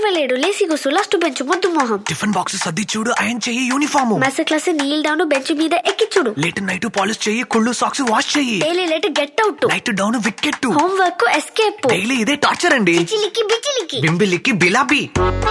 లేడు లేసి కూసు last bench ముద్దు మొహం టిఫిన్ బాక్స్ సర్ది చూడు ఆయన చెయ్యి uniform mess class kneel down bench మీద ఎక్కిచ్చుడు లేట్ నైట్ పాలిష్ చెయ్యి కుళ్ళు సాక్స్ వాష్ చెయ్యి daily late get out night down wicket homework escape daily ఇదే టార్చర్ అండి చిలికి బిచిలికి బింబిలికి బిలాబీ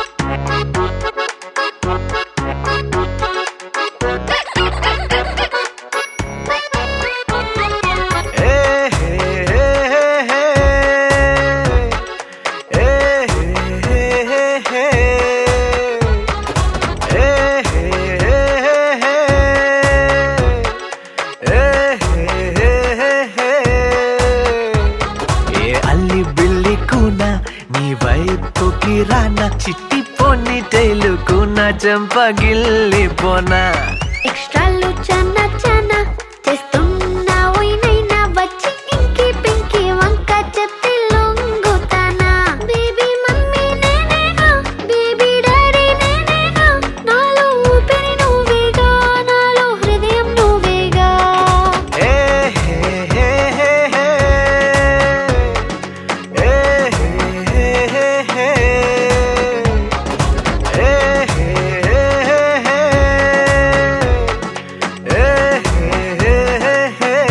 ఏ అల్లి బిల్లి కూన నీ వైపుకి రానా చిట్టి పొన్ని టైలు కూన చెంపగిల్లి పోనా ఎక్స్ట్రాలు చానా చానా చేస్తున్నా ఓయినైనా వచ్చి ఇంకి పింకి వంక చెప్పి లొంగుతానా బేబీ మమ్మీ నేనేగా బేబీ డాడీ నేనేగా నాలో ఊపిరి నువ్వేగా నాలో హృదయం నువ్వేగా ఏ హే హే హే హే. ఏ హే హే హే హే. ఏ హే హే హే హే. ఏ హే హే హే హే.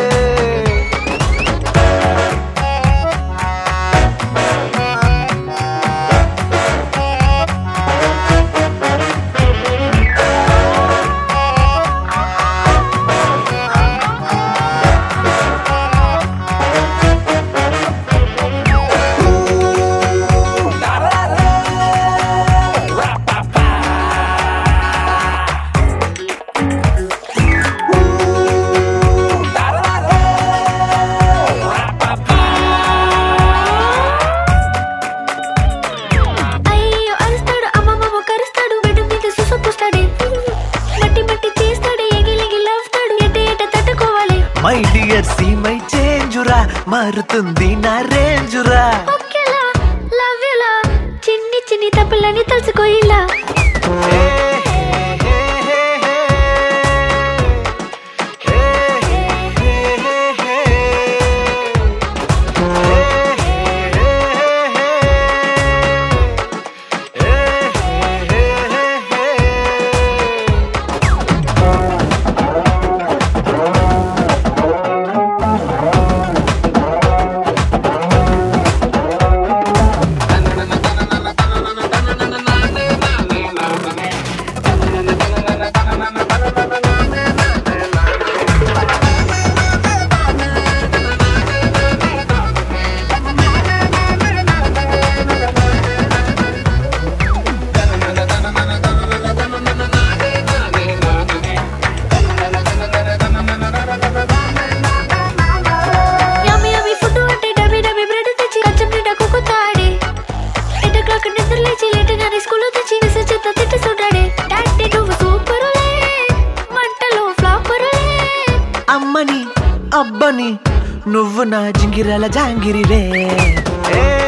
అయ్యో అరుస్తాడు అమ్మమ్మ కరుస్తాడు బెడ్ మీద సుసు పూస్తాడే మట్టి మట్టి చేస్తాడు ఎగిలిగి లవ్స్తాడు ఎట ఎట తట్టుకోవాలి మై డియర్ సీ మై చేంజురా మారుతుంది నా రేంజురా ఓకేలా లవ్ యులా చిన్ని చిన్ని తప్పులని తలుచుకో ఇలా యమ్మి యమ్మి ఫుడ్ అంటే డబ్బి డబ్బి బ్రెడ్ తెచ్చి కంచం నిండా కుక్కుతాడే ఎయిట్ ఓ క్లాక్ నిద్ర లేచి లేట్ గానే స్కూల్లో తెచ్చి విసి చేత తిట్టి చూడాడే డాడీ నువ్వు సూపరులే మంటలో ఫ్లాపరులే అమ్మని అబ్బని నువ్వు నా జింగిరల జాంగిరివే ఏ